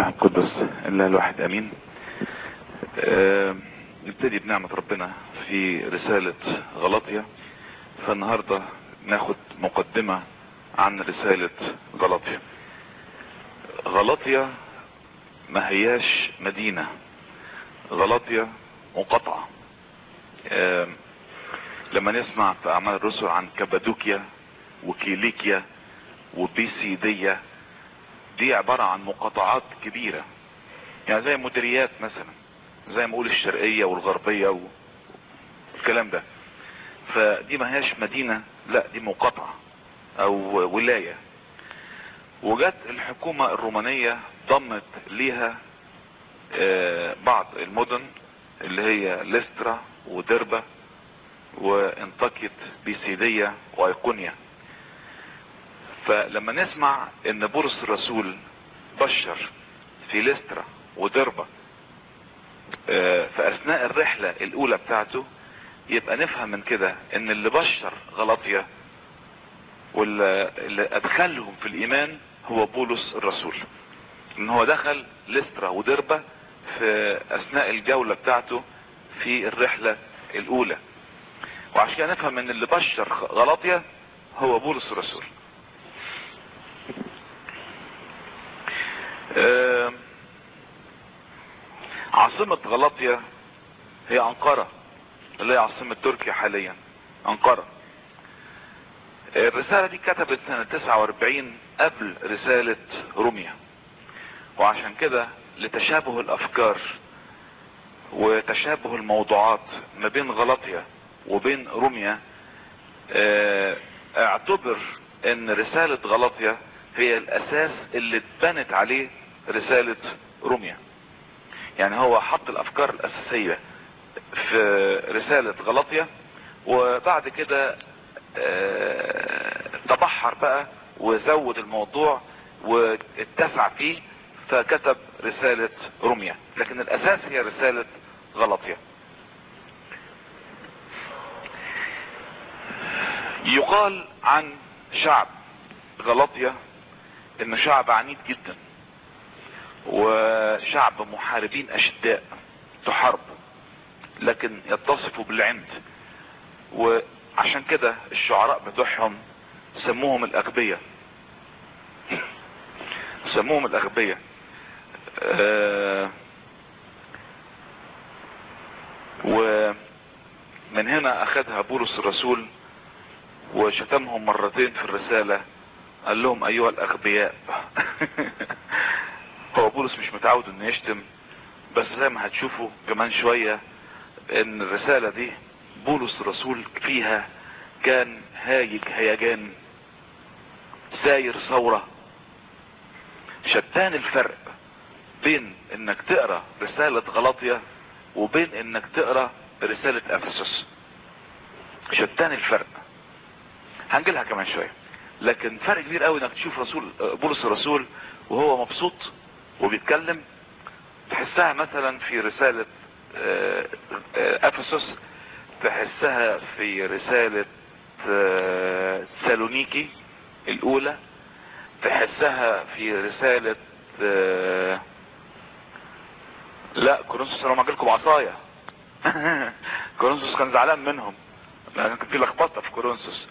الروح القدس الله الواحد امين آه، نبتدي بنعمة ربنا في رسالة غلطية فالنهاردة ناخد مقدمة عن رسالة غلطية غلطية ما هياش مدينة غلطية مقاطعة آه، لما نسمع في اعمال الرسل عن كابادوكيا وكيليكيا وبيسيدية دي عبارة عن مقاطعات كبيرة يعني زي مديريات مثلا زي ما اقول الشرقية والغربية والكلام ده فدي ما هياش مدينة لا دي مقاطعة او ولاية وجت الحكومة الرومانية ضمت ليها آه، بعض المدن اللي هي ليسترا ودربة وانطاكية بيسيدية وايقونيا فلما نسمع ان بولس الرسول بشر في ليسترا ودربة آه، في اثناء الرحلة الاولى بتاعته يبقى نفهم من كده ان اللي بشر غلطية واللي ادخلهم في الايمان هو بولس الرسول ان هو دخل ليسترا ودربة في اثناء الجولة بتاعته في الرحلة الاولى وعشان كده نفهم ان اللي بشر غلطية هو بولس الرسول آه، عاصمة غلطية هي انقرة اللي هي عاصمة تركيا حاليا انقرة الرسالة دي كتبت سنة 49 قبل رسالة روميا وعشان كده لتشابه الافكار وتشابه الموضوعات ما بين غلطية وبين روميا اه اعتبر ان رسالة غلطية هي الاساس اللي اتبنت عليه رسالة روميا يعني هو حط الافكار الاساسية في رسالة غلطية وبعد كده اه تبحر بقى وزود الموضوع واتسع فيه فكتب رسالة روميا لكن الاساس هي رسالة غلطية يقال عن شعب غلطية انه شعب عنيد جدا وشعب محاربين اشداء تحارب لكن يتصفوا بالعند وعشان كده الشعراء بتوعهم سموهم الاغبياء سموهم الاغبياء آه ومن هنا اخذها بولس الرسول وشتمهم مرتين في الرسالة قال لهم ايها الاغبياء هو بولس مش متعود انه يشتم بس زي ما هتشوفوا كمان شوية ان الرسالة دي بولس الرسول فيها كان هايج هيجان ساير ثورة شتان الفرق بين انك تقرا رسالة غلطية وبين انك تقرا رسالة افسس شتان الفرق هنجيلها كمان شوية لكن فرق كبير قوي انك تشوف رسول بولس الرسول وهو مبسوط وبيتكلم تحسها مثلا في رسالة افسس تحسها في رسالة سالونيكي الاولى تحسها في رسالة لا كورنثوس انا لكم عصايا كورنثوس كان زعلان منهم لان كان في لخبطه في كورنثوس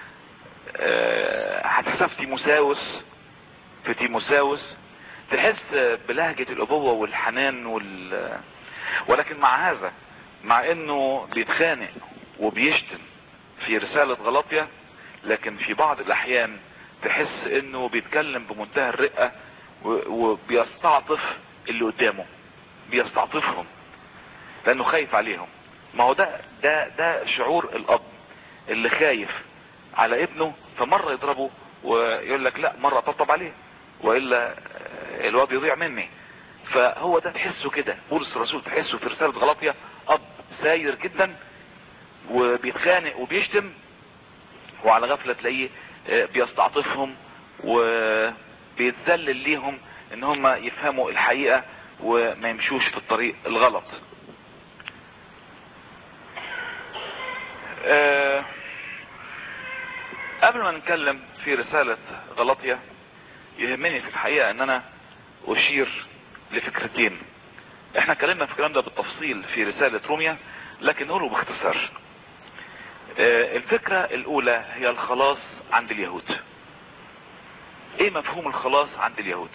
هتحسها في تيموساوس في تيموساوس تحس بلهجة الابوة والحنان وال ولكن مع هذا مع انه بيتخانق وبيشتم في رسالة غلطية لكن في بعض الاحيان تحس انه بيتكلم بمنتهى الرقة وبيستعطف اللي قدامه بيستعطفهم لانه خايف عليهم ما هو ده ده ده شعور الاب اللي خايف على ابنه فمرة يضربه ويقول لك لا مرة طبطب عليه والا الواد يضيع مني فهو ده تحسه كده بولس الرسول تحسه في رسالة غلطية اب ساير جدا وبيتخانق وبيشتم وعلى غفلة تلاقيه بيستعطفهم وبيتذلل ليهم ان هم يفهموا الحقيقة وما يمشوش في الطريق الغلط أه قبل ما نتكلم في رسالة غلطية يهمني في الحقيقة ان انا اشير لفكرتين احنا اتكلمنا في الكلام ده بالتفصيل في رسالة روميا لكن نقوله باختصار اه الفكرة الاولى هي الخلاص عند اليهود ايه مفهوم الخلاص عند اليهود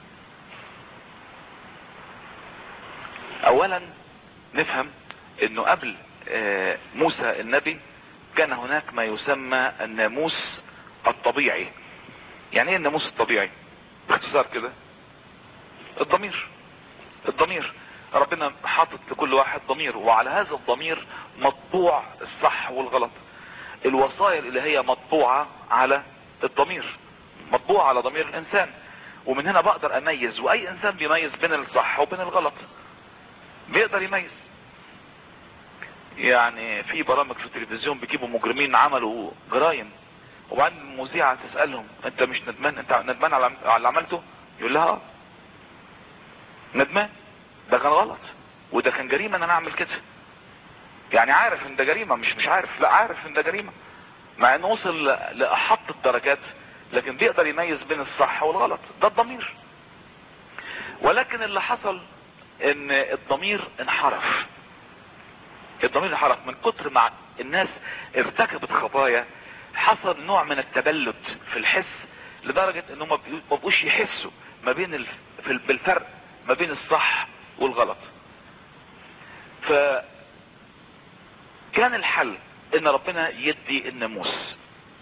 اولا نفهم انه قبل اه موسى النبي كان هناك ما يسمى الناموس الطبيعي يعني ايه الناموس الطبيعي باختصار كده الضمير الضمير ربنا حاطط لكل واحد ضمير وعلى هذا الضمير مطبوع الصح والغلط الوصايا الالهية مطبوعة على الضمير مطبوعة على ضمير الانسان ومن هنا بقدر اميز واي انسان بيميز بين الصح وبين الغلط بيقدر يميز يعني في برامج في التلفزيون بيجيبوا مجرمين عملوا جرائم وبعدين المذيعة تسألهم انت مش ندمان انت ندمان على اللي عملته يقول لها اه ندمان ده كان غلط وده كان جريمة ان انا اعمل كده يعني عارف ان ده جريمة مش مش عارف لا عارف ان ده جريمة مع انه وصل لاحط الدرجات لكن بيقدر يميز بين الصح والغلط ده الضمير ولكن اللي حصل ان الضمير انحرف الضمير انحرف من كتر مع الناس ارتكبت خطايا حصل نوع من التبلد في الحس لدرجة انهم ما بقوش يحسوا ما بين الف... بالفرق ما بين الصح والغلط ف كان الحل ان ربنا يدي الناموس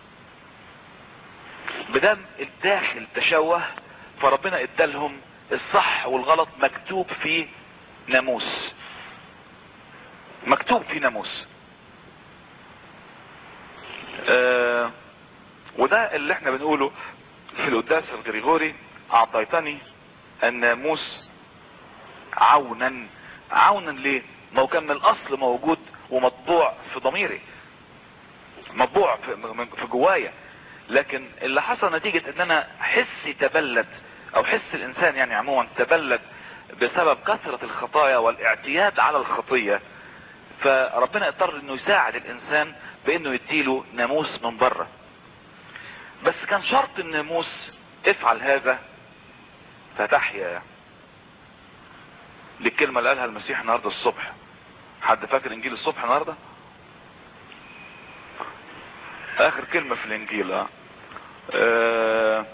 بدم الداخل تشوه فربنا ادالهم الصح والغلط مكتوب في ناموس مكتوب في ناموس آه وده اللي احنا بنقوله في القداس الغريغوري اعطيتني الناموس عونا عونا ليه ما هو كان من الاصل موجود ومطبوع في ضميري مطبوع في, في جوايا لكن اللي حصل نتيجة ان انا حسي تبلد او حس الانسان يعني عموما تبلد بسبب كثرة الخطايا والاعتياد على الخطية فربنا اضطر انه يساعد الانسان بانه يديله ناموس من بره بس كان شرط الناموس افعل هذا فتحيا دي الكلمة اللي قالها المسيح النهاردة الصبح حد فاكر انجيل الصبح النهاردة اخر كلمة في الانجيل اه, آه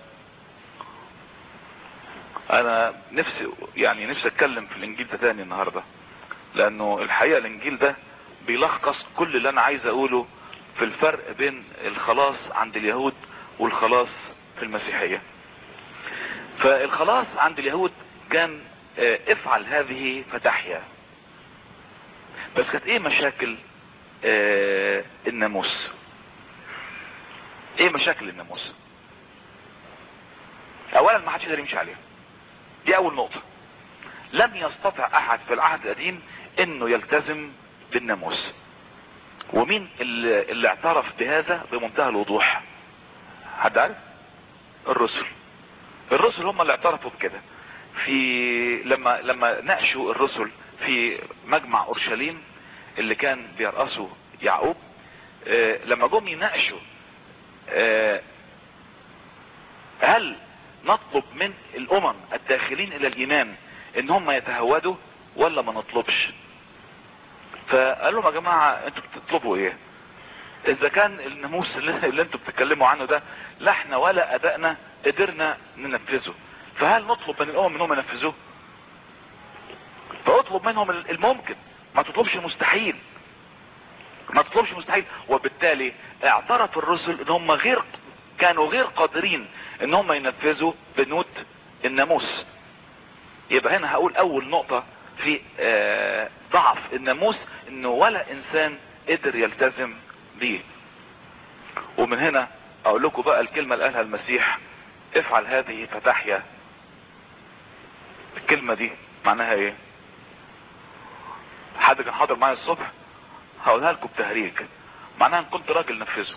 انا نفسي يعني نفسي اتكلم في الانجيل ده تاني النهاردة لانه الحقيقة الانجيل ده بيلخص كل اللي انا عايز اقوله في الفرق بين الخلاص عند اليهود والخلاص في المسيحية فالخلاص عند اليهود كان اه افعل هذه فتحيا بس كانت ايه مشاكل اه الناموس ايه مشاكل الناموس اولا ما حدش يقدر يمشي عليها دي اول نقطة لم يستطع احد في العهد القديم انه يلتزم بالناموس ومين اللي, اللي اعترف بهذا بمنتهى الوضوح حد عارف الرسل الرسل هم اللي اعترفوا بكده في لما لما ناقشوا الرسل في مجمع اورشليم اللي كان بيرأسه يعقوب اه لما جم يناقشوا اه هل نطلب من الامم الداخلين الى الايمان ان هم يتهودوا ولا ما نطلبش فقال لهم يا جماعة انتوا بتطلبوا ايه اذا كان الناموس اللي, اللي انتوا بتتكلموا عنه ده لا احنا ولا ابائنا قدرنا ننفذه فهل نطلب من الامم انهم ينفذوه فاطلب منهم الممكن ما تطلبش مستحيل ما تطلبش مستحيل وبالتالي اعترف الرسل ان هم غير كانوا غير قادرين ان هم ينفذوا بنود الناموس يبقى هنا هقول اول نقطة في آه ضعف الناموس انه ولا انسان قدر يلتزم بيه ومن هنا اقول لكم بقى الكلمة اللي قالها المسيح افعل هذه فتحيا الكلمة دي معناها ايه حد كان حاضر معايا الصبح هقولها لكم بتهريج معناها ان كنت راجل نفذه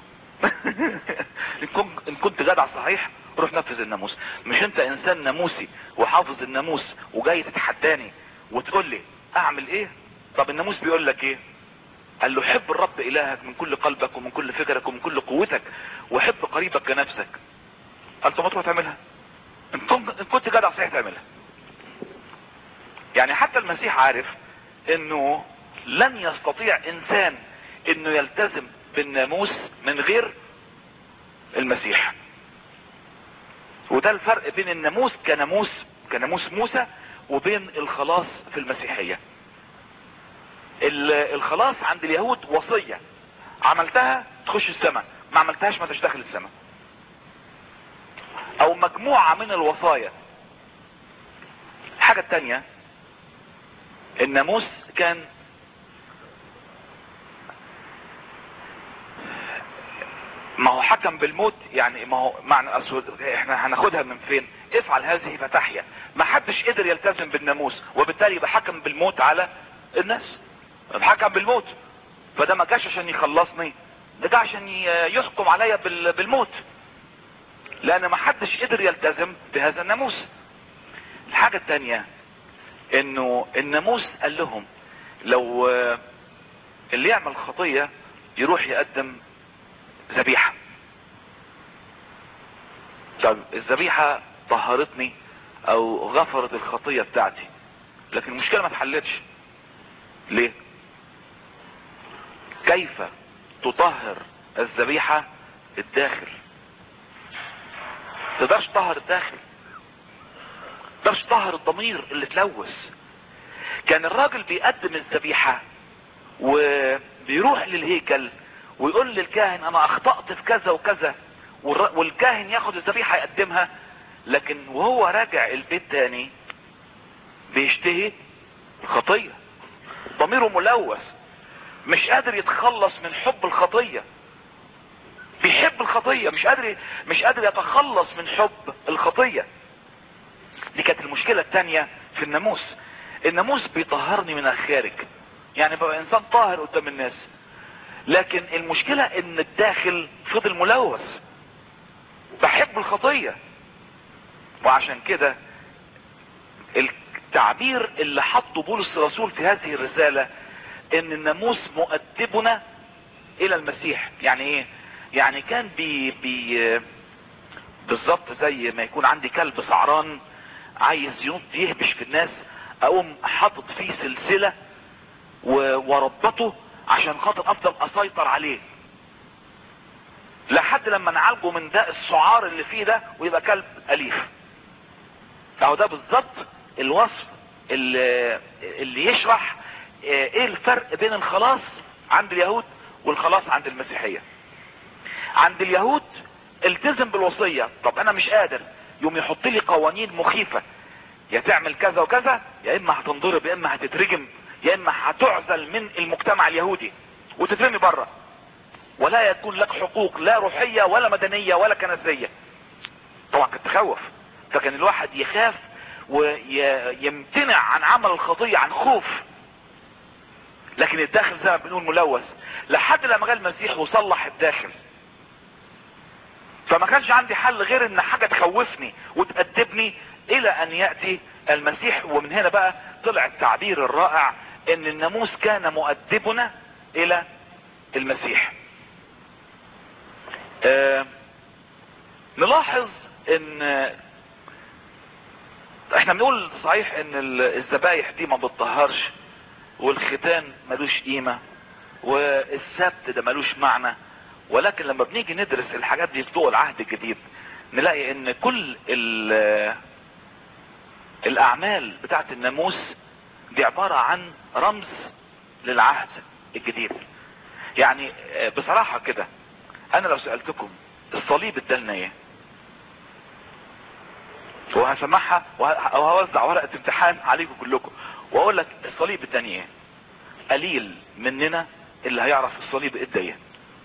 ان كنت جدع صحيح روح نفذ الناموس مش انت انسان ناموسي وحافظ الناموس وجاي تتحداني وتقول لي اعمل ايه طب الناموس بيقول لك ايه قال له حب الرب الهك من كل قلبك ومن كل فكرك ومن كل قوتك وحب قريبك كنفسك قال طب ما تروح تعملها ان كنت, إن كنت جدع صحيح تعملها يعني حتى المسيح عارف انه لن يستطيع انسان انه يلتزم بالناموس من غير المسيح وده الفرق بين الناموس كناموس كناموس موسى وبين الخلاص في المسيحية الخلاص عند اليهود وصية عملتها تخش السماء ما عملتهاش ما تشتغل السماء او مجموعة من الوصايا الحاجة التانية الناموس كان ما هو حكم بالموت يعني ما هو معنى أسود احنا هناخدها من فين افعل هذه فتحيا ما حدش قدر يلتزم بالناموس وبالتالي يبقى حكم بالموت على الناس حكم بالموت فده ما جاش عشان يخلصني ده جه عشان يحكم عليا بالموت لان ما حدش قدر يلتزم بهذا الناموس الحاجة التانية انه الناموس قال لهم لو اللي يعمل خطية يروح يقدم ذبيحة طب الذبيحة طهرتني او غفرت الخطية بتاعتي لكن المشكلة ما اتحلتش ليه كيف تطهر الذبيحة الداخل تقدرش تطهر الداخل تقدرش تطهر الضمير اللي تلوث كان الراجل بيقدم الذبيحة وبيروح للهيكل ويقول للكاهن انا اخطأت في كذا وكذا والكاهن ياخد الذبيحة يقدمها لكن وهو راجع البيت تاني بيشتهي الخطية ضميره ملوث مش قادر يتخلص من حب الخطية بيحب الخطية مش قادر مش قادر يتخلص من حب الخطية دي كانت المشكلة التانية في الناموس الناموس بيطهرني من الخارج يعني ببقى انسان طاهر قدام الناس لكن المشكلة ان الداخل فضل ملوث بحب الخطية وعشان كده التعبير اللي حطه بولس الرسول في هذه الرسالة ان الناموس مؤدبنا الى المسيح يعني ايه يعني كان بي بي بالظبط زي ما يكون عندي كلب سعران عايز ينط يهبش في الناس اقوم حاطط فيه سلسلة وربطه عشان خاطر افضل اسيطر عليه لحد لما نعالجه من ده السعار اللي فيه ده ويبقى كلب اليف اهو ده بالظبط الوصف اللي, اللي يشرح ايه الفرق بين الخلاص عند اليهود والخلاص عند المسيحية عند اليهود التزم بالوصية طب انا مش قادر يوم يحط لي قوانين مخيفة يا تعمل كذا وكذا يا اما هتنضرب يا اما هتترجم يا اما هتعزل من المجتمع اليهودي وتترمي بره ولا يكون لك حقوق لا روحية ولا مدنية ولا كنسية طبعا كانت تخوف فكان الواحد يخاف ويمتنع عن عمل الخطية عن خوف لكن الداخل زي ما بنقول ملوث لحد لما جاء المسيح وصلح الداخل فما كانش عندي حل غير ان حاجة تخوفني وتأدبني الى ان يأتي المسيح ومن هنا بقى طلع التعبير الرائع ان الناموس كان مؤدبنا الى المسيح آه نلاحظ ان احنا بنقول صحيح ان الذبايح دي ما بتطهرش والختان ملوش قيمة والسبت ده ملوش معنى ولكن لما بنيجي ندرس الحاجات دي في ضوء العهد الجديد نلاقي ان كل الاعمال بتاعت الناموس دي عبارة عن رمز للعهد الجديد يعني بصراحة كده انا لو سألتكم الصليب ادالنا ايه وهسمعها وهوزع ورقة امتحان عليكم كلكم واقول لك الصليب اداني ايه قليل مننا اللي هيعرف الصليب ادى ايه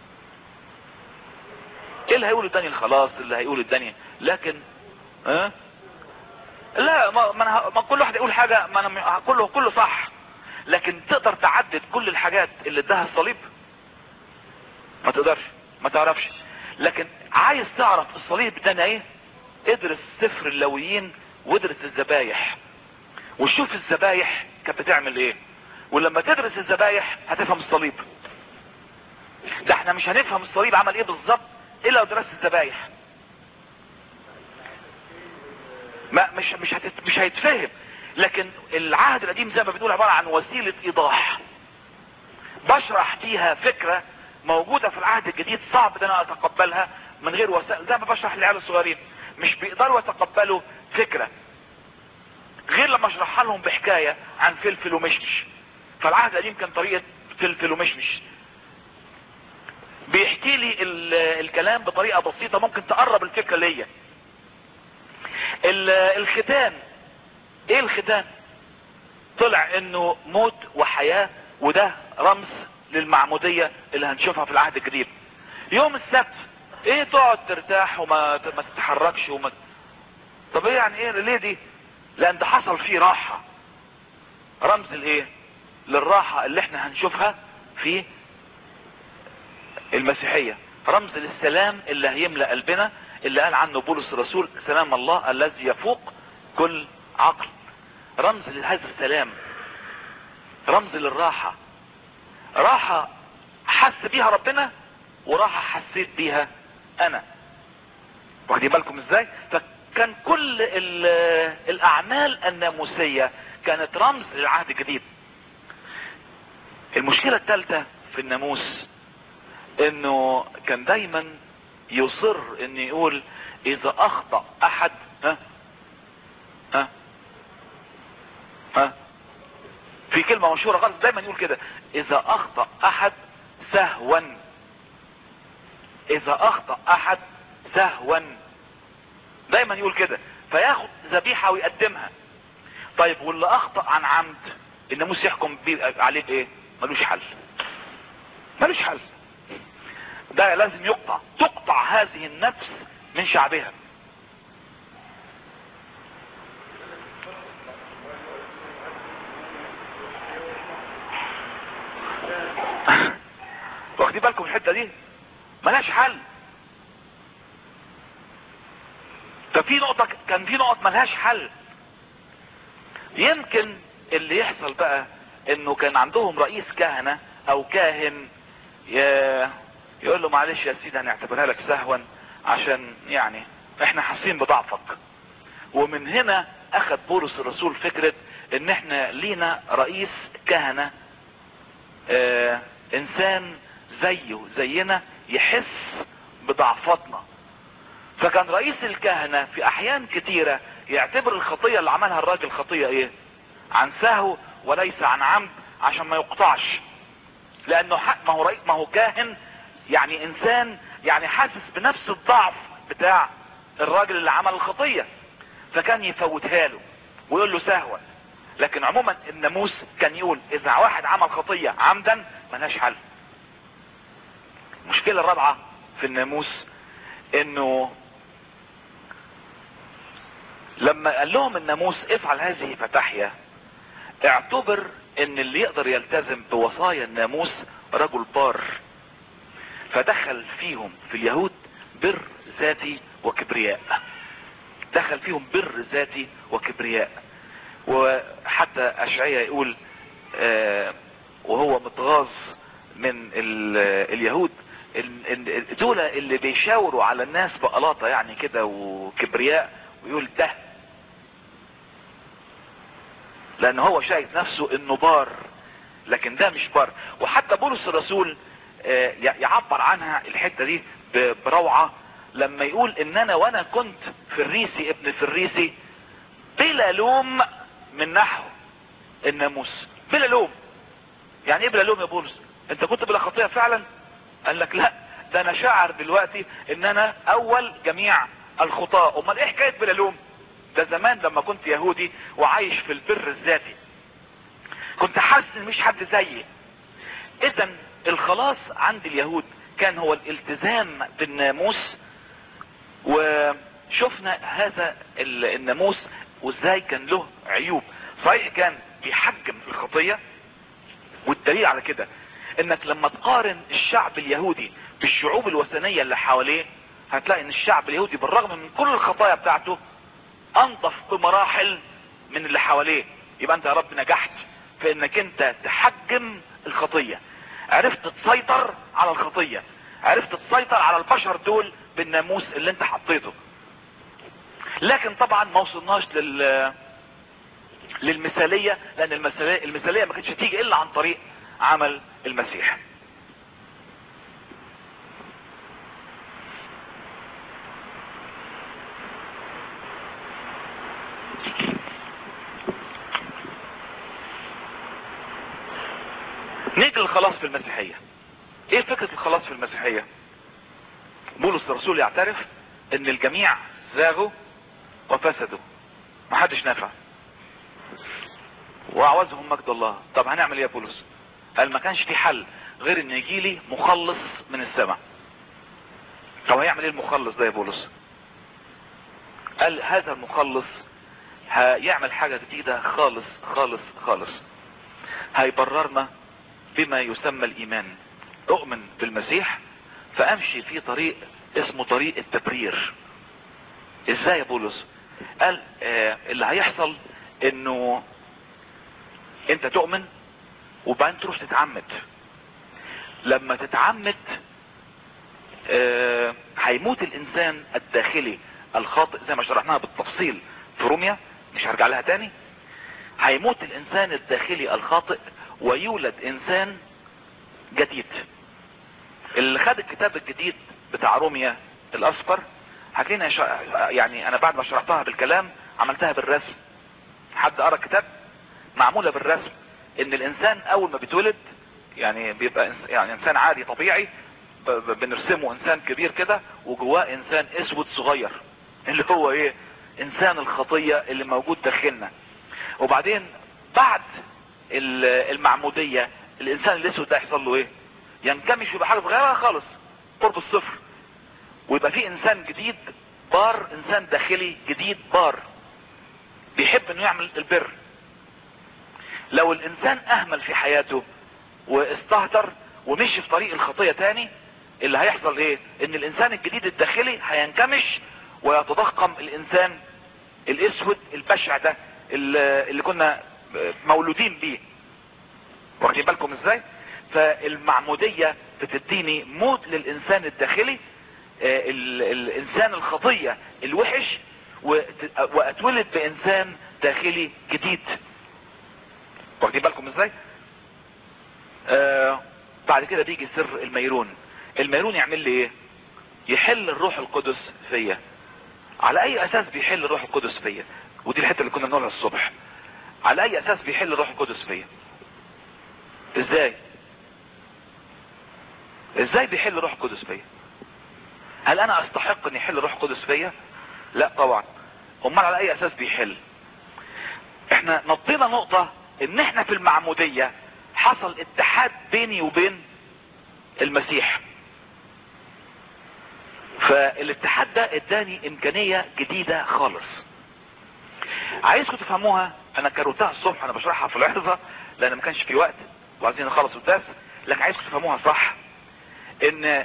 ايه اللي هيقول اداني الخلاص اللي هيقول اداني لكن ها أه؟ لا ما, ما, أنا ما كل واحد يقول حاجة ما أنا كله كله صح لكن تقدر تعدد كل الحاجات اللي اداها الصليب ما تقدرش ما تعرفش لكن عايز تعرف الصليب ادانا ايه ادرس سفر اللويين وادرس الذبايح وشوف الذبايح كانت بتعمل ايه ولما تدرس الذبايح هتفهم الصليب ده احنا مش هنفهم الصليب عمل ايه بالظبط الا لو درست الذبايح ما مش مش هتت مش هيتفهم لكن العهد القديم زي ما بنقول عبارة عن وسيلة ايضاح بشرح فيها فكرة موجودة في العهد الجديد صعب ان انا اتقبلها من غير وسائل زي ما بشرح للعيال الصغيرين مش بيقدروا يتقبلوا فكرة غير لما اشرحها لهم بحكاية عن فلفل ومشمش فالعهد القديم كان طريقة فلفل ومشمش بيحكي لي الكلام بطريقة بسيطة ممكن تقرب الفكرة ليا الختان ايه الختان طلع انه موت وحياة وده رمز للمعمودية اللي هنشوفها في العهد الجديد يوم السبت ايه تقعد ترتاح وما ما تتحركش وما طب ايه يعني ايه ليه دي لان ده حصل فيه راحة رمز الايه للراحة اللي احنا هنشوفها في المسيحية رمز للسلام اللي هيملأ قلبنا اللي قال عنه بولس الرسول سلام الله الذي يفوق كل عقل رمز لهذا السلام رمز للراحة راحة حس بيها ربنا وراحة حسيت بيها انا واخدين بالكم ازاي فكان كل الاعمال الناموسية كانت رمز للعهد الجديد المشكلة الثالثة في الناموس انه كان دايما يصر ان يقول اذا اخطأ احد ها ها ها في كلمة مشهورة خالص دايما يقول كده اذا اخطأ احد سهوا اذا اخطأ احد سهوا دايما يقول كده فياخد ذبيحة ويقدمها طيب واللي اخطأ عن عمد الناموس يحكم عليه بايه ملوش حل ملوش حل ده لازم يقطع تقطع هذه النفس من شعبها واخدين بالكم الحته دي ملهاش حل ده في نقطه كان في نقط ملهاش حل يمكن اللي يحصل بقى انه كان عندهم رئيس كهنه او كاهن يقول له معلش يا سيدي هنعتبرها لك سهوا عشان يعني احنا حاسين بضعفك ومن هنا اخذ بولس الرسول فكرة ان احنا لينا رئيس كهنة اه انسان زيه زينا يحس بضعفاتنا فكان رئيس الكهنة في احيان كتيرة يعتبر الخطية اللي عملها الراجل خطية ايه عن سهو وليس عن عمد عشان ما يقطعش لانه حق ما هو رئيس ما هو كاهن يعني انسان يعني حاسس بنفس الضعف بتاع الراجل اللي عمل الخطية فكان يفوتها له ويقول له سهوا لكن عموما الناموس كان يقول اذا واحد عمل خطية عمدا ملهاش حل المشكلة الرابعة في الناموس انه لما قال لهم الناموس افعل هذه فتحيا اعتبر ان اللي يقدر يلتزم بوصايا الناموس رجل بار فدخل فيهم في اليهود بر ذاتي وكبرياء دخل فيهم بر ذاتي وكبرياء وحتى اشعياء يقول آه وهو متغاظ من اليهود دول اللي بيشاوروا على الناس بقلاطة يعني كده وكبرياء ويقول ده لان هو شايف نفسه انه بار لكن ده مش بار وحتى بولس الرسول يعبر عنها الحتة دي بروعة لما يقول ان انا وانا كنت فريسي ابن فريسي بلا لوم من نحو الناموس بلا لوم يعني ايه بلا لوم يا بولس انت كنت بلا خطيئة فعلا قال لك لا ده انا شاعر دلوقتي ان انا اول جميع الخطاء امال ايه حكاية بلا لوم ده زمان لما كنت يهودي وعايش في البر الذاتي كنت حاسس ان مش حد زيي اذا الخلاص عند اليهود كان هو الالتزام بالناموس وشفنا هذا الناموس وازاي كان له عيوب صحيح كان بيحجم الخطية والدليل على كده انك لما تقارن الشعب اليهودي بالشعوب الوثنية اللي حواليه هتلاقي ان الشعب اليهودي بالرغم من كل الخطايا بتاعته انضف بمراحل من اللي حواليه يبقى انت يا رب نجحت في انك انت تحجم الخطية عرفت تسيطر على الخطية عرفت تسيطر على البشر دول بالناموس اللي انت حطيته لكن طبعا ما وصلناش لل للمثالية لان المثالية, المثالية ما كانتش تيجي الا عن طريق عمل المسيح نيجي للخلاص في المسيحية ايه فكرة الخلاص في المسيحية بولس الرسول يعترف ان الجميع زاغوا وفسدوا محدش نافع واعوزهم مجد الله طب هنعمل ايه يا بولس قال ما كانش في حل غير ان يجي لي مخلص من السماء طب هيعمل ايه المخلص ده يا بولس قال هذا المخلص هيعمل حاجة جديدة خالص خالص خالص هيبررنا بما يسمى الايمان اؤمن بالمسيح فامشي في طريق اسمه طريق التبرير ازاي يا بولس قال آه اللي هيحصل انه انت تؤمن وبعدين تروح تتعمد لما تتعمد آه هيموت الانسان الداخلي الخاطئ زي ما شرحناها بالتفصيل في روميا مش هرجع لها تاني هيموت الانسان الداخلي الخاطئ ويولد انسان جديد اللي خد الكتاب الجديد بتاع روميا الاصفر هتلاقيني شا... يعني انا بعد ما شرحتها بالكلام عملتها بالرسم حد قرا الكتاب معمولة بالرسم ان الانسان اول ما بيتولد يعني بيبقى إنس... يعني انسان عادي طبيعي ب... ب... بنرسمه انسان كبير كده وجواه انسان اسود صغير اللي هو ايه انسان الخطية اللي موجود داخلنا وبعدين بعد المعمودية الانسان الاسود ده يحصل له ايه ينكمش يبقى حاجة صغيرة خالص قرب الصفر ويبقى في انسان جديد بار انسان داخلي جديد بار بيحب انه يعمل البر لو الانسان اهمل في حياته واستهتر ومشي في طريق الخطية تاني اللي هيحصل ايه ان الانسان الجديد الداخلي هينكمش ويتضخم الانسان الاسود البشع ده اللي كنا مولودين بيه واخدين بالكم ازاي فالمعمودية بتديني موت للانسان الداخلي الانسان الخطية الوحش واتولد بانسان داخلي جديد واخدين بالكم ازاي آه بعد كده بيجي سر الميرون الميرون يعمل لي ايه يحل الروح القدس فيا على اي اساس بيحل الروح القدس فيا ودي الحته اللي كنا بنقولها الصبح على اي اساس بيحل الروح القدس فيا ازاي ازاي بيحل الروح القدس فيا هل انا استحق ان يحل الروح القدس فيا لا طبعا امال على اي اساس بيحل احنا نطينا نقطة ان احنا في المعمودية حصل اتحاد بيني وبين المسيح فالاتحاد ده اداني امكانية جديدة خالص عايزكم تفهموها انا كروتها الصبح انا بشرحها في العظة لان ما كانش في وقت وعايزين نخلص الدرس لكن عايزكم تفهموها صح ان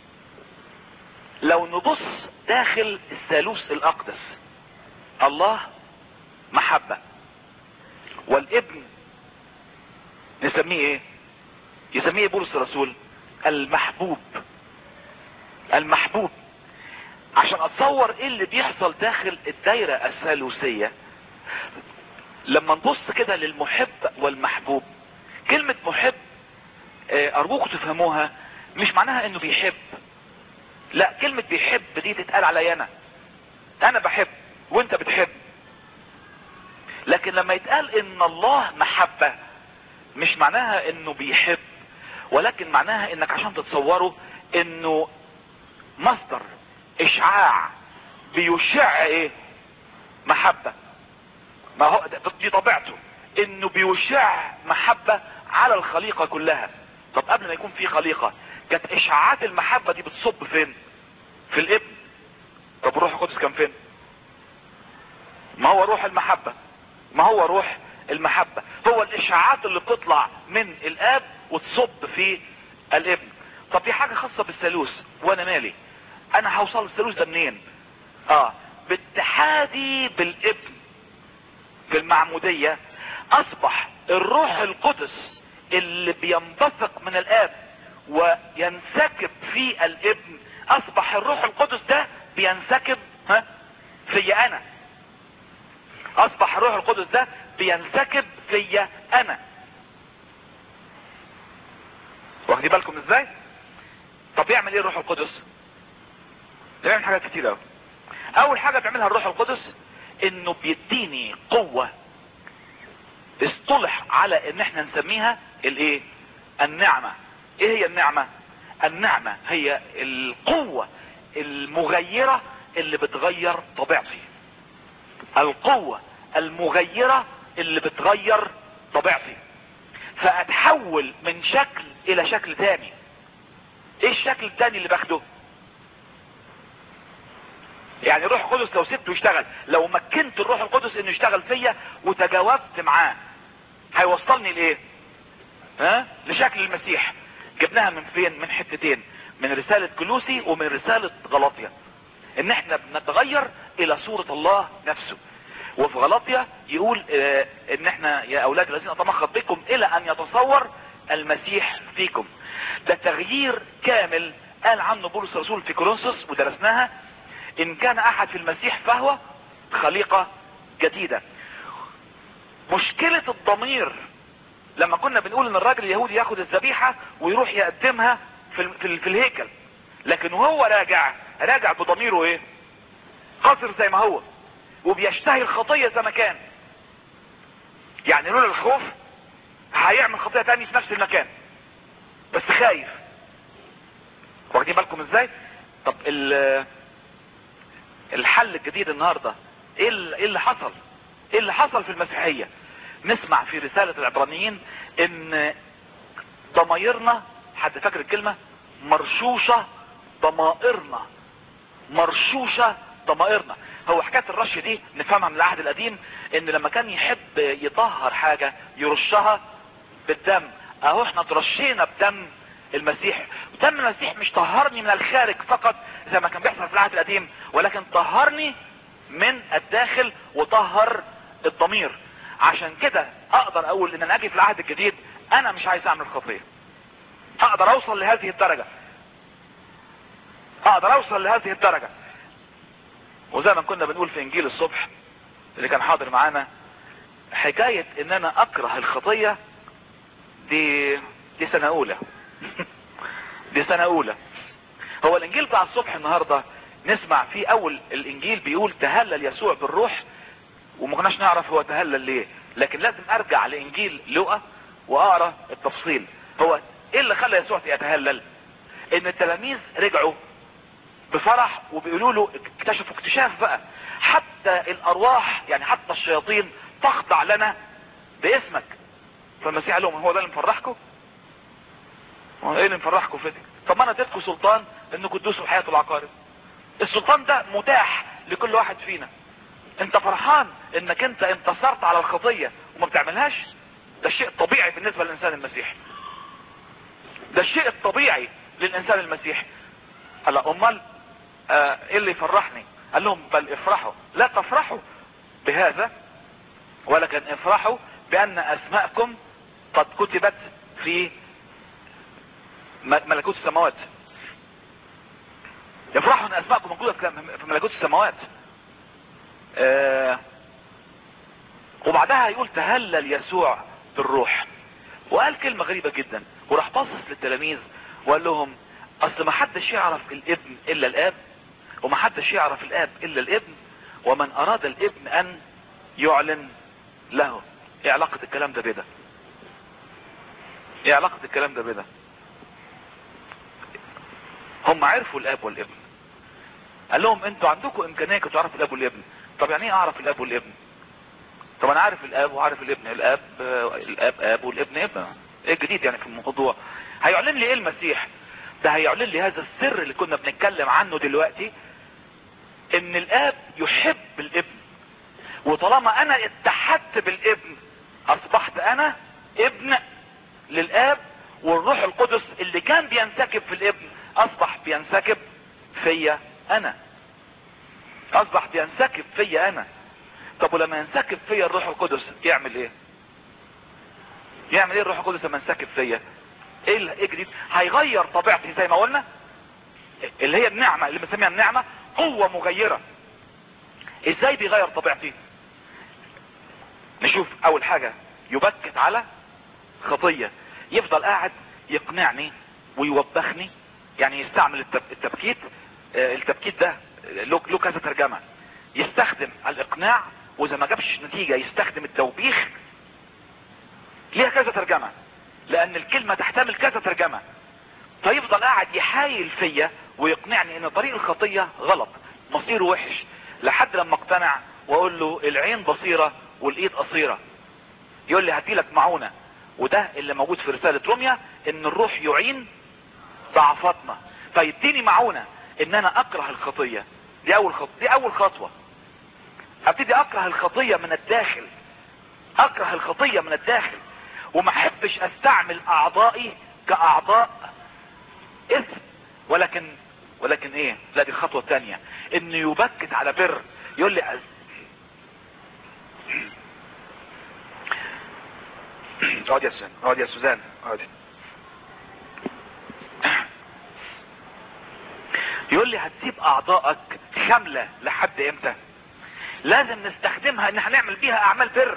لو نبص داخل الثالوث الاقدس الله محبة والابن نسميه ايه يسميه بولس الرسول المحبوب المحبوب عشان اتصور ايه اللي بيحصل داخل الدايرة الثالوثية لما نبص كده للمحب والمحبوب كلمة محب ارجوكم تفهموها مش معناها انه بيحب لا كلمة بيحب دي تتقال علي انا انا بحب وانت بتحب لكن لما يتقال ان الله محبة مش معناها انه بيحب ولكن معناها انك عشان تتصوره انه مصدر اشعاع بيشع ايه محبة ما هو دي طبيعته انه بيشع محبة على الخليقة كلها طب قبل ما يكون في خليقة كانت اشعاعات المحبة دي بتصب فين في الابن طب روح القدس كان فين ما هو روح المحبة ما هو روح المحبة هو الاشعاعات اللي بتطلع من الاب وتصب في الابن طب دي حاجة خاصة بالثالوث وانا مالي انا هوصل للثالوث ده منين اه باتحادي بالابن في المعمودية اصبح الروح القدس اللي بينبثق من الاب وينسكب في الابن اصبح الروح القدس ده بينسكب ها في انا اصبح الروح القدس ده بينسكب فيا انا واخدين بالكم ازاي طب يعمل ايه الروح القدس بيعمل حاجات كتير قوي اول حاجة بيعملها الروح القدس انه بيديني قوة اصطلح على ان احنا نسميها الايه النعمة ايه هي النعمة النعمة هي القوة المغيرة اللي بتغير طبيعتي القوة المغيرة اللي بتغير طبيعتي فاتحول من شكل الى شكل تاني ايه الشكل التاني اللي باخده يعني الروح القدس لو سبته يشتغل لو مكنت الروح القدس انه يشتغل فيا وتجاوبت معاه هيوصلني لايه ها لشكل المسيح جبناها من فين من حتتين من رسالة كلوسي ومن رسالة غلاطيا ان احنا بنتغير الى صورة الله نفسه وفي غلاطيا يقول اه ان احنا يا اولاد الذين اتمخض بكم الى ان يتصور المسيح فيكم ده تغيير كامل قال عنه بولس الرسول في كورنثوس ودرسناها ان كان احد في المسيح فهو خليقة جديدة مشكلة الضمير لما كنا بنقول ان الراجل اليهودي ياخد الذبيحة ويروح يقدمها في, في, في الهيكل لكن وهو راجع راجع بضميره ايه قصر زي ما هو وبيشتهي الخطية زي ما كان يعني لولا الخوف هيعمل خطية تاني في نفس المكان بس خايف واخدين بالكم ازاي طب الحل الجديد النهاردة ايه اللي حصل ايه اللي حصل في المسيحية نسمع في رسالة العبرانيين ان ضمايرنا حد فاكر الكلمة مرشوشة ضمائرنا مرشوشة ضمائرنا هو حكاية الرش دي نفهمها من العهد القديم ان لما كان يحب يطهر حاجة يرشها بالدم اهو احنا ترشينا بدم المسيح دم المسيح مش طهرني من الخارج فقط زي ما كان بيحصل في العهد القديم ولكن طهرني من الداخل وطهر الضمير عشان كده اقدر اقول ان انا اجي في العهد الجديد انا مش عايز اعمل خطية اقدر اوصل لهذه الدرجة اقدر اوصل لهذه الدرجة وزي ما كنا بنقول في انجيل الصبح اللي كان حاضر معانا حكاية ان انا اكره الخطية دي دي سنة اولى دي سنة اولى هو الانجيل بتاع الصبح النهاردة نسمع فيه اول الانجيل بيقول تهلل يسوع بالروح وما كناش نعرف هو تهلل ليه لكن لازم ارجع لانجيل لوقا واقرا التفصيل هو ايه اللي خلى يسوع يتهلل ان التلاميذ رجعوا بفرح وبيقولوا له اكتشفوا اكتشاف بقى حتى الارواح يعني حتى الشياطين تخضع لنا باسمك فالمسيح قال لهم هو ده اللي مفرحكم ايه اللي مفرحكم في دي طب ما انا اديتكم سلطان انكم تدوسوا حياة العقارب السلطان ده متاح لكل واحد فينا انت فرحان انك انت انتصرت على الخطية وما بتعملهاش ده الشيء الطبيعي بالنسبة للانسان المسيحي ده الشيء الطبيعي للانسان المسيحي قال امال آه ايه اللي يفرحني قال لهم بل افرحوا لا تفرحوا بهذا ولكن افرحوا بان اسماءكم قد كتبت في ملكوت السماوات يفرحوا ان اسماءكم موجودة في ملكوت السماوات آه وبعدها يقول تهلل يسوع بالروح وقال كلمة غريبة جدا وراح باصص للتلاميذ وقال لهم اصل ما حدش يعرف الابن الا الاب وما حدش يعرف الاب الا الابن ومن اراد الابن ان يعلن له ايه علاقة الكلام ده بده ايه علاقة الكلام ده بده هم عرفوا الاب والابن قال لهم انتوا عندكم امكانية كنتوا تعرفوا الاب والابن طب يعني ايه اعرف الاب والابن طب انا عارف الاب وعارف الابن الاب الاب اب والابن ابن ايه الجديد يعني في الموضوع هيعلن لي ايه المسيح ده هيعلن لي هذا السر اللي كنا بنتكلم عنه دلوقتي ان الاب يحب الابن وطالما انا اتحدت بالابن اصبحت انا ابن للاب والروح القدس اللي كان بينسكب في الابن اصبح بينسكب فيا انا اصبح بينسكب فيا انا طب ولما ينسكب فيا الروح القدس يعمل ايه يعمل ايه الروح القدس لما ينسكب فيا ايه ايه جديد هيغير طبيعتي زي ما قلنا اللي هي النعمة اللي بنسميها النعمة قوة مغيرة ازاي بيغير طبيعتي شوف اول حاجة يبكت على خطية يفضل قاعد يقنعني ويوبخني يعني يستعمل التب... التبكيت آه، التبكيت ده له له كذا ترجمة يستخدم الاقناع واذا ما جابش نتيجة يستخدم التوبيخ ليها كذا ترجمة لان الكلمة تحتمل كذا ترجمة فيفضل قاعد يحايل فيا ويقنعني ان طريق الخطية غلط مصيره وحش لحد لما اقتنع واقول له العين بصيرة والايد قصيرة يقول لي هديلك معونة وده اللي موجود في رسالة روميا ان الروح يعين ضعفاتنا فيديني معونة ان انا اكره الخطية دي اول خطوة دي اول خطوة ابتدي اكره الخطية من الداخل اكره الخطية من الداخل وما احبش استعمل اعضائي كاعضاء اثم ولكن ولكن ايه لا دي الخطوة الثانية انه يبكت على بر يقول لي اقعد يا سوزان اقعد يا سوزان اقعد يقول لي هتسيب اعضائك شاملة لحد امتى لازم نستخدمها ان هنعمل بيها اعمال بر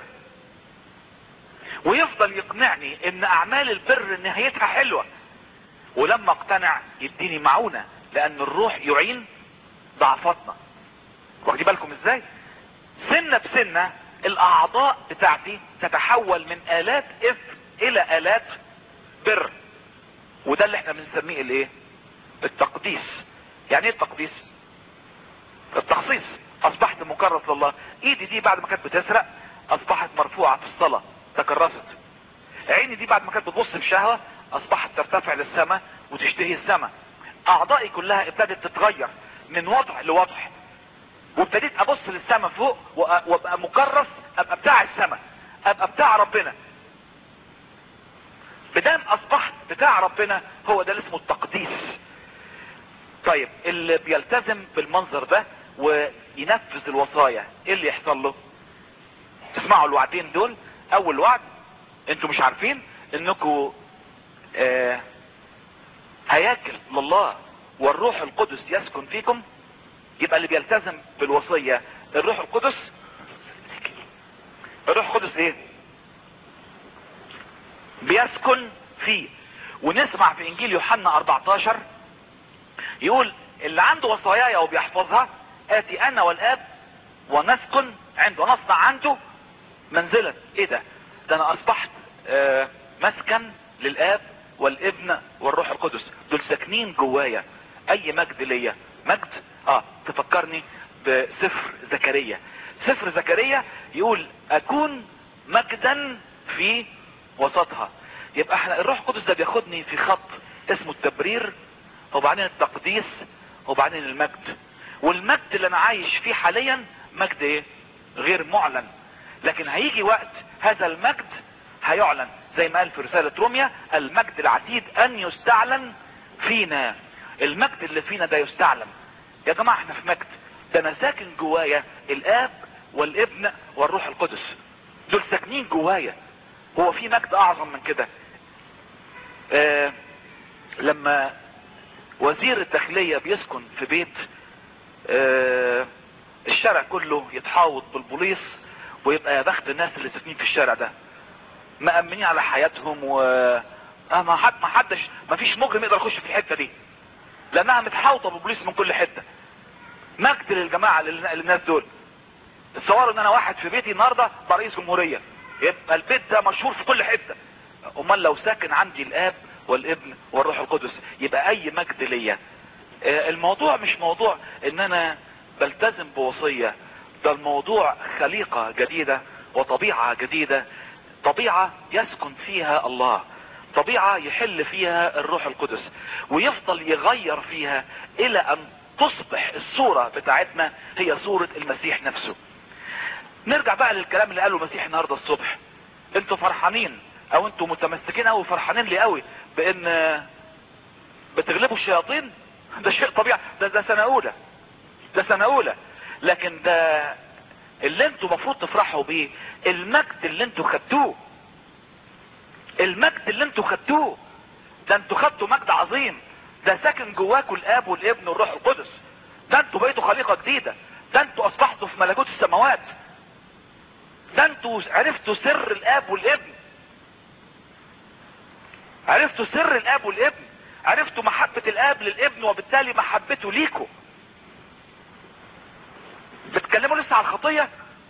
ويفضل يقنعني ان اعمال البر نهايتها حلوة ولما اقتنع يديني معونة لان الروح يعين ضعفاتنا واخدين بالكم ازاي سنة بسنة الاعضاء بتاعتي تتحول من الات اثم الى الات بر وده اللي احنا بنسميه الايه التقديس يعني ايه التقديس التخصيص اصبحت مكرس لله ايدي دي بعد ما كانت بتسرق اصبحت مرفوعة في الصلاة تكرست عيني دي بعد ما كانت بتبص بشهوة اصبحت ترتفع للسماء وتشتهي السماء اعضائي كلها ابتدت تتغير من وضع لوضع وابتديت ابص للسماء فوق وابقى مكرس ابقى بتاع السماء ابقى بتاع ربنا بدام اصبحت بتاع ربنا هو ده اللي اسمه التقديس طيب اللي بيلتزم بالمنظر ده وينفذ الوصايا ايه اللي يحصل له تسمعوا الوعدين دول اول وعد انتوا مش عارفين انكم آه هياكل لله والروح القدس يسكن فيكم يبقى اللي بيلتزم بالوصية الروح القدس الروح القدس ايه بيسكن فيه ونسمع في انجيل يوحنا 14 يقول اللي عنده وصاياي وبيحفظها اتي انا والاب ونسكن عنده نصنع عنده منزلا ايه ده ده انا اصبحت آه مسكن للاب والابن والروح القدس دول ساكنين جوايا اي مجد ليا مجد اه تفكرني بسفر زكريا سفر زكريا يقول اكون مجدا في وسطها يبقى احنا الروح القدس ده بياخدني في خط اسمه التبرير وبعدين التقديس وبعدين المجد والمجد اللي انا عايش فيه حاليا مجد ايه غير معلن لكن هيجي وقت هذا المجد هيعلن زي ما قال في رسالة روميا المجد العتيد ان يستعلن فينا المجد اللي فينا ده يستعلن يا جماعة احنا في مجد ده انا ساكن جوايا الاب والابن والروح القدس دول ساكنين جوايا هو في مجد اعظم من كده آه لما وزير الداخلية بيسكن في بيت آه الشارع كله يتحاوط بالبوليس ويبقى يا بخت الناس اللي ساكنين في الشارع ده مأمنين على حياتهم و اه ما حد ما حدش ما فيش مجرم يقدر يخش في الحته دي لانها متحوطه بالبوليس من كل حته مجد للجماعه للناس دول تصوروا ان انا واحد في بيتي النهارده برئيس جمهوريه يبقى البيت ده مشهور في كل حته امال لو ساكن عندي الاب والابن والروح القدس يبقى اي مجد ليا الموضوع مش موضوع ان انا بلتزم بوصيه ده الموضوع خليقه جديده وطبيعه جديده طبيعه يسكن فيها الله طبيعة يحل فيها الروح القدس ويفضل يغير فيها الى ان تصبح الصورة بتاعتنا هي صورة المسيح نفسه نرجع بقى للكلام اللي قاله المسيح النهاردة الصبح انتوا فرحانين او انتوا متمسكين قوي فرحانين لي قوي بان بتغلبوا الشياطين ده شيء طبيعي ده ده سنة اولى ده سنة اولى لكن ده اللي انتوا مفروض تفرحوا بيه المجد اللي انتوا خدتوه المجد اللي انتوا خدتوه ده انتوا خدتوا مجد عظيم ده ساكن جواكوا الاب والابن والروح القدس ده انتوا بقيتوا خليقة جديدة ده انتوا اصبحتوا في ملكوت السماوات ده انتوا عرفتوا سر الاب والابن عرفتوا سر الاب والابن عرفتوا محبة الاب للابن وبالتالي محبته ليكوا بتكلموا لسه عن الخطية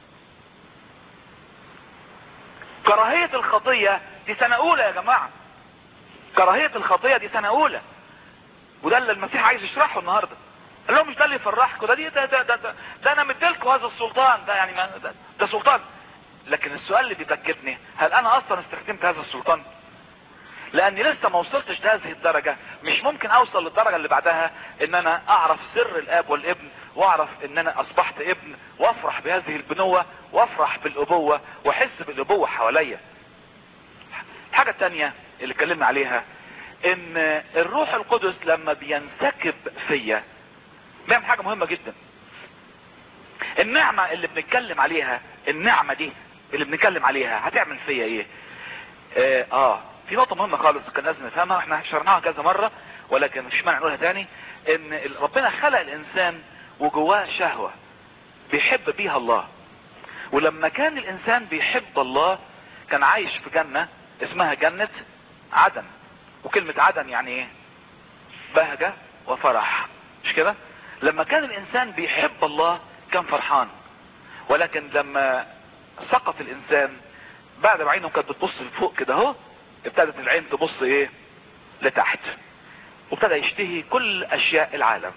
كراهية الخطية دي سنة اولى يا جماعة كراهية الخطية دي سنة اولى وده اللي المسيح عايز يشرحه النهاردة قال لهم مش ده اللي يفرحكم ده دي ده ده ده, ده, ده انا مديلكم هذا السلطان ده يعني ما ده, ده سلطان لكن السؤال اللي بيبكتني هل انا اصلا استخدمت هذا السلطان لاني لسه ما وصلتش لهذه الدرجة مش ممكن اوصل للدرجة اللي بعدها ان انا اعرف سر الاب والابن واعرف ان انا اصبحت ابن وافرح بهذه البنوة وافرح بالابوة واحس بالابوة حواليا الحاجة التانية اللي اتكلمنا عليها ان الروح القدس لما بينسكب فيا بيعمل حاجة مهمة جدا النعمة اللي بنتكلم عليها النعمة دي اللي بنتكلم عليها هتعمل فيا ايه اه, آه في نقطة مهمة خالص كان لازم نفهمها احنا شرحناها كذا مرة ولكن مش معنى نقولها تاني ان ربنا خلق الانسان وجواه شهوة بيحب بيها الله ولما كان الانسان بيحب الله كان عايش في جنة اسمها جنة عدن وكلمة عدن يعني ايه بهجة وفرح مش كده لما كان الانسان بيحب الله كان فرحان ولكن لما سقط الانسان بعد ما عينه كانت بتبص لفوق كده اهو ابتدت العين تبص ايه لتحت وابتدى يشتهي كل اشياء العالم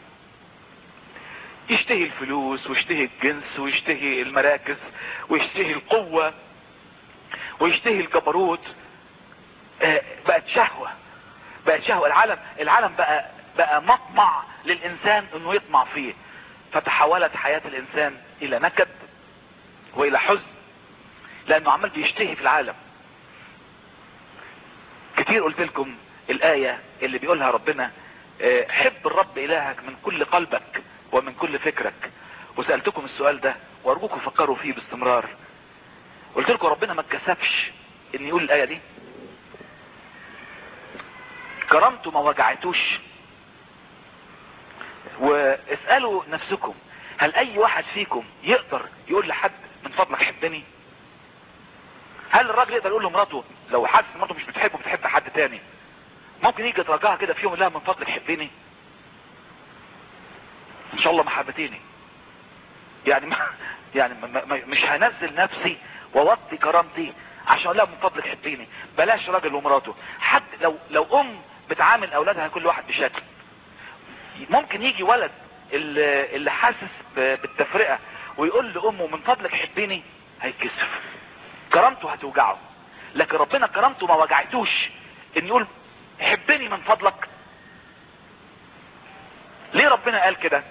يشتهي الفلوس ويشتهي الجنس ويشتهي المراكز ويشتهي القوة ويشتهي الجبروت آه بقت شهوة بقت شهوة العالم العالم بقى بقى مطمع للانسان انه يطمع فيه فتحولت حياة الانسان الى نكد والى حزن لانه عمال بيشتهي في العالم كتير قلت لكم الآية اللي بيقولها ربنا حب الرب إلهك من كل قلبك ومن كل فكرك وسألتكم السؤال ده وارجوكم فكروا فيه باستمرار قلت لكم ربنا ما اتكسفش ان يقول الآية دي كرامته ما وجعتوش واسألوا نفسكم هل اي واحد فيكم يقدر يقول لحد من فضلك حبني هل الراجل يقدر يقول لمراته لو حاسس مراته مش بتحبه بتحب حد تاني ممكن يجي يتراجعها كده في يوم لها من فضلك حبني ان شاء الله ما حبتيني يعني ما يعني ما ما مش هنزل نفسي ووطي كرامتي عشان اقول لها من فضلك حبيني بلاش راجل ومراته حد لو لو ام بتعامل اولادها كل واحد بشكل ممكن يجي ولد اللي, اللي حاسس بالتفرقه ويقول لامه من فضلك حبيني هيتكسف كرامته هتوجعه لكن ربنا كرامته ما وجعتوش ان يقول حبني من فضلك ليه ربنا قال كده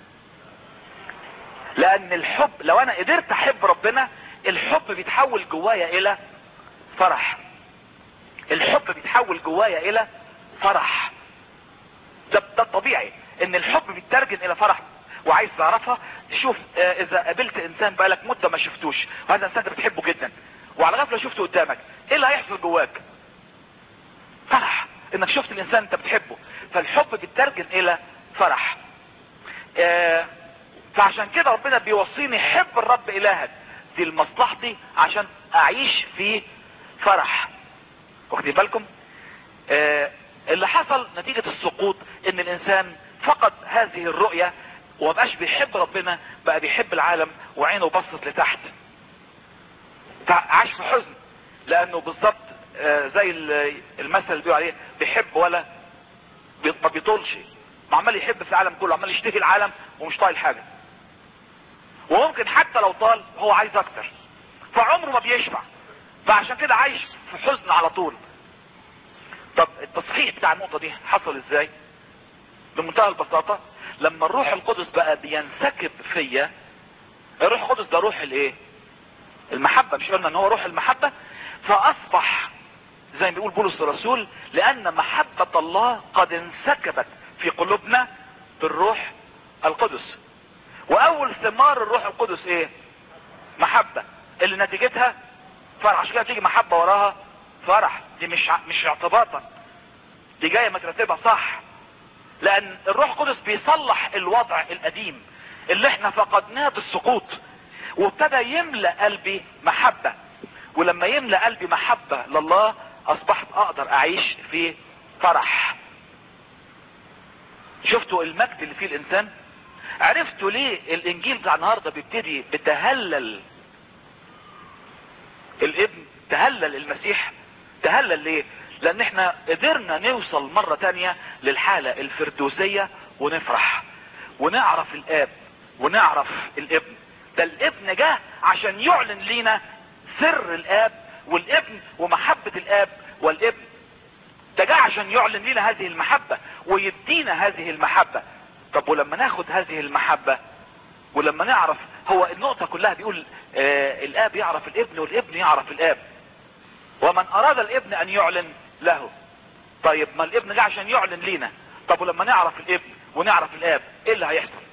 لان الحب لو انا قدرت احب ربنا الحب بيتحول جوايا الى فرح الحب بيتحول جوايا الى فرح ده, ده الطبيعي ان الحب بيترجم الى فرح وعايز تعرفها شوف آه اذا قابلت انسان بقالك مده ما شفتوش وهذا انسان انت بتحبه جدا وعلى غفله شفته قدامك ايه اللي هيحصل جواك فرح انك شفت الانسان انت بتحبه فالحب بيترجم الى فرح آه فعشان كده ربنا بيوصيني حب الرب الهك دي لمصلحتي عشان اعيش في فرح واخدين بالكم آه اللي حصل نتيجة السقوط ان الانسان فقد هذه الرؤية ومبقاش بيحب ربنا بقى بيحب العالم وعينه بصت لتحت عاش في حزن لانه بالظبط آه زي المثل اللي بيقول عليه بيحب ولا ما بيطولش عمال يحب في العالم كله عمال يشتهي العالم ومش طايل حاجة وممكن حتى لو طال هو عايز اكتر فعمره ما بيشبع فعشان كده عايش في حزن على طول طب التصحيح بتاع النقطة دي حصل ازاي بمنتهى البساطة لما الروح القدس بقى بينسكب فيا الروح القدس ده روح الايه المحبة مش قلنا ان هو روح المحبة فاصبح زي ما بيقول بولس الرسول لان محبة الله قد انسكبت في قلوبنا بالروح القدس واول ثمار الروح القدس ايه محبة اللي نتيجتها فرح عشان كده تيجي محبة وراها فرح دي مش مش اعتباطا دي جاية مترتبة صح لان الروح القدس بيصلح الوضع القديم اللي احنا فقدناه بالسقوط وابتدى يملأ قلبي محبة ولما يملأ قلبي محبة لله اصبحت اقدر اعيش في فرح شفتوا المجد اللي فيه الانسان عرفتوا ليه الانجيل بتاع النهارده بيبتدي بتهلل الابن تهلل المسيح تهلل ليه لان احنا قدرنا نوصل مرة تانية للحالة الفردوسية ونفرح ونعرف الاب ونعرف الابن ده الابن جه عشان يعلن لينا سر الاب والابن ومحبة الاب والابن ده جه عشان يعلن لنا هذه المحبة ويدينا هذه المحبة طب ولما ناخد هذه المحبة ولما نعرف هو النقطة كلها بيقول آه الاب يعرف الابن والابن يعرف الاب ومن اراد الابن ان يعلن له طيب ما الابن جه عشان يعلن لينا طب ولما نعرف الابن ونعرف الاب ايه اللي هيحصل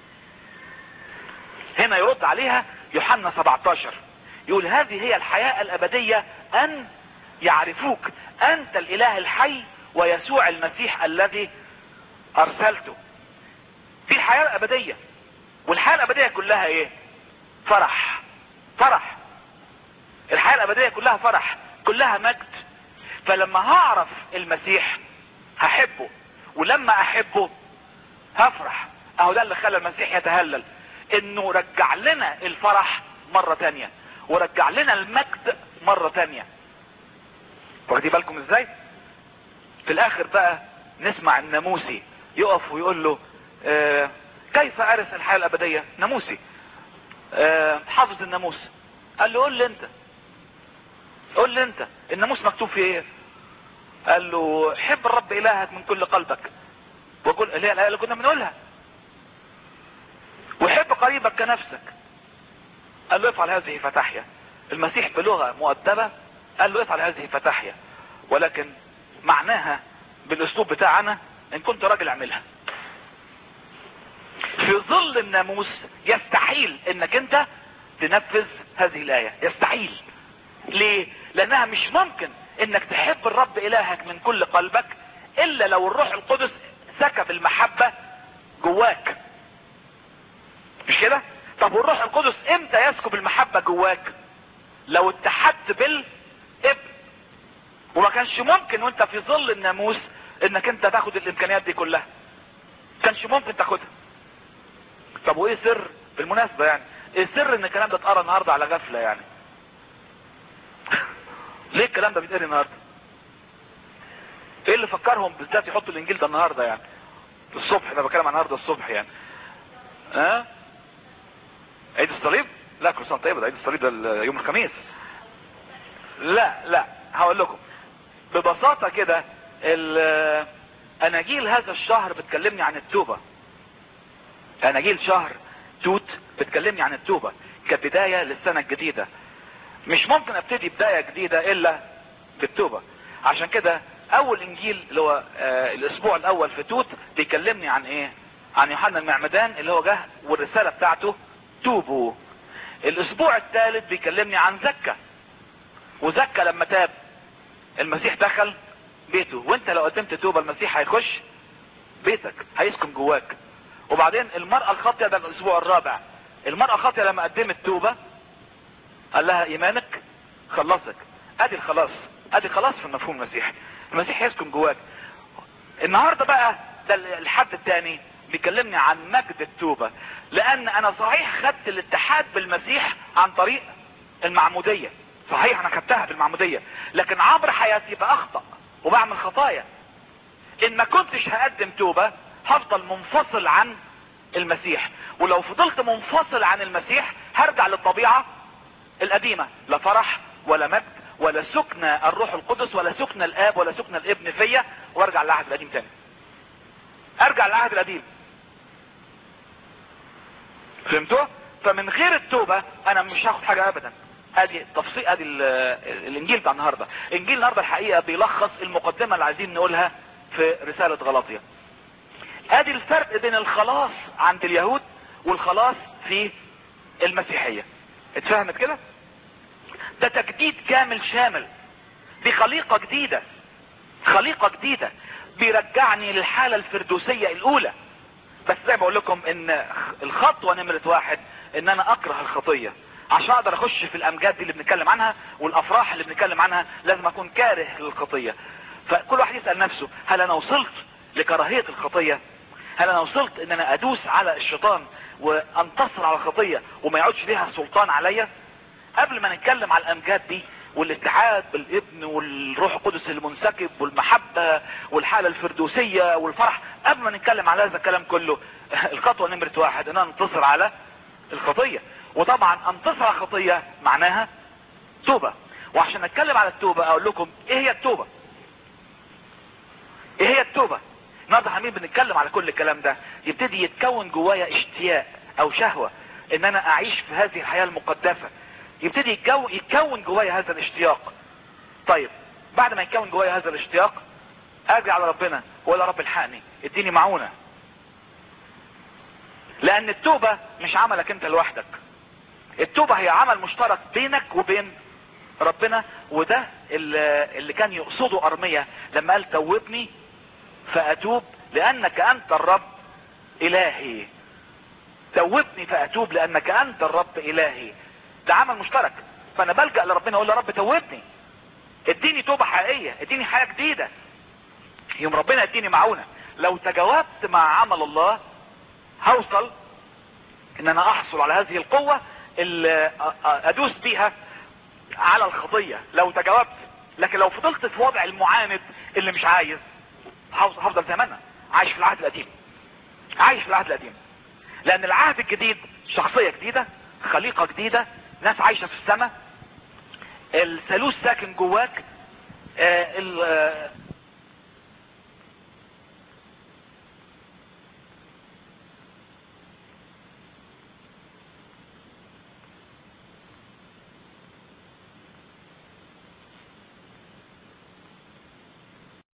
هنا يرد عليها يوحنا 17 يقول هذه هي الحياة الابدية ان يعرفوك انت الاله الحي ويسوع المسيح الذي ارسلته دي الحياة الابدية والحياة الابدية كلها ايه فرح فرح الحياة الابدية كلها فرح كلها مجد فلما هعرف المسيح هحبه ولما احبه هفرح اهو ده اللي خلى المسيح يتهلل انه رجع لنا الفرح مرة تانية ورجع لنا المجد مرة تانية واخدين بالكم ازاي في الاخر بقى نسمع الناموسي يقف ويقول له آه كيف ارث الحياة الابدية ناموسي آه حافظ الناموس قال له قول لي انت قول لي انت الناموس مكتوب في ايه قال له حب الرب الهك من كل قلبك وقول اللي هي الايه اللي كنا بنقولها وحب قريبك كنفسك قال له افعل هذه فتحيا المسيح بلغه مؤدبه قال له افعل هذه فتحيا ولكن معناها بالاسلوب بتاعنا ان كنت راجل اعملها في ظل الناموس يستحيل انك انت تنفذ هذه الايه يستحيل ليه لانها مش ممكن انك تحب الرب الهك من كل قلبك الا لو الروح القدس سكب المحبة جواك مش كده طب والروح القدس امتى يسكب المحبة جواك لو اتحدت بالابن وما كانش ممكن وانت في ظل الناموس انك انت تاخد الامكانيات دي كلها كانش ممكن تاخدها طب وايه سر بالمناسبة يعني ايه سر ان الكلام ده اتقرا النهاردة على غفلة يعني ليه الكلام ده بيتقري النهارده ايه اللي فكرهم بالذات يحطوا الانجيل ده النهارده يعني الصبح انا بتكلم عن النهارده الصبح يعني ها أه؟ عيد الصليب لا كل سنه طيب ده عيد الصليب ده يوم الخميس لا لا هقول لكم ببساطه كده اناجيل هذا الشهر بتكلمني عن التوبه اناجيل شهر توت بتكلمني عن التوبه كبدايه للسنه الجديده مش ممكن ابتدي بداية جديدة الا بالتوبة عشان كده اول انجيل اللي هو آه الاسبوع الاول في توت بيكلمني عن ايه عن يوحنا المعمدان اللي هو جه والرسالة بتاعته توبوا الاسبوع الثالث بيكلمني عن زكا وزكا لما تاب المسيح دخل بيته وانت لو قدمت توبة المسيح هيخش بيتك هيسكن جواك وبعدين المرأة الخاطئة ده الاسبوع الرابع المرأة الخاطئة لما قدمت توبة قال لها ايمانك خلصك ادي الخلاص ادي خلاص في المفهوم المسيحي المسيح يسكن جواك النهاردة بقى ده الحد الثاني بيكلمني عن مجد التوبة لان انا صحيح خدت الاتحاد بالمسيح عن طريق المعمودية صحيح انا خدتها بالمعمودية لكن عبر حياتي باخطأ وبعمل خطايا ان ما كنتش هقدم توبة هفضل منفصل عن المسيح ولو فضلت منفصل عن المسيح هرجع للطبيعة القديمة لا فرح ولا مجد ولا سكن الروح القدس ولا سكن الاب ولا سكن الابن فيا وارجع للعهد القديم تاني ارجع للعهد القديم فهمتوا فمن غير التوبة انا مش هاخد حاجة ابدا ادي تفصيل ادي الانجيل بتاع النهارده انجيل النهارده الحقيقه بيلخص المقدمه اللي عايزين نقولها في رساله غلاطيا ادي الفرق بين الخلاص عند اليهود والخلاص في المسيحيه اتفهمت كده ده تجديد كامل شامل دي خليقه جديده خليقه جديده بيرجعني للحاله الفردوسيه الاولى بس زي ما بقول لكم ان الخطوه نمره واحد ان انا اكره الخطية عشان اقدر اخش في الامجاد دي اللي بنتكلم عنها والافراح اللي بنتكلم عنها لازم اكون كاره للخطية فكل واحد يسأل نفسه هل انا وصلت لكراهية الخطية هل انا وصلت ان انا ادوس على الشيطان وانتصر على الخطية وما يعودش ليها سلطان عليا قبل ما نتكلم على الامجاد دي والاتحاد بالابن والروح القدس المنسكب والمحبة والحالة الفردوسية والفرح قبل ما نتكلم على هذا الكلام كله الخطوة نمرة واحد ان انا انتصر على الخطية وطبعا انتصر على الخطية معناها توبة وعشان نتكلم على التوبة اقول لكم ايه هي التوبة ايه هي التوبة النهارده حميد بنتكلم على كل الكلام ده يبتدي يتكون جوايا اشتياق او شهوة ان انا اعيش في هذه الحياة المقدسة يبتدي يتكون, يتكون جوايا هذا الاشتياق طيب بعد ما يتكون جوايا هذا الاشتياق اجي على ربنا واقول يا رب الحقني اديني معونة لان التوبة مش عملك انت لوحدك التوبة هي عمل مشترك بينك وبين ربنا وده اللي اللي كان يقصده ارمية لما قال توبني فاتوب لانك انت الرب الهي توبني فاتوب لانك انت الرب الهي ده عمل مشترك فانا بلجأ لربنا اقول يا رب توبني اديني توبة حقيقية اديني حياة جديدة يوم ربنا اديني معونة لو تجاوبت مع عمل الله هوصل ان انا احصل على هذه القوة اللي ادوس بيها على الخطية لو تجاوبت لكن لو فضلت في وضع المعاند اللي مش عايز هفضل زي ما انا عايش في العهد القديم عايش في العهد القديم لان العهد الجديد شخصية جديدة خليقة جديدة ناس عايشة في السماء الثالوث ساكن جواك آه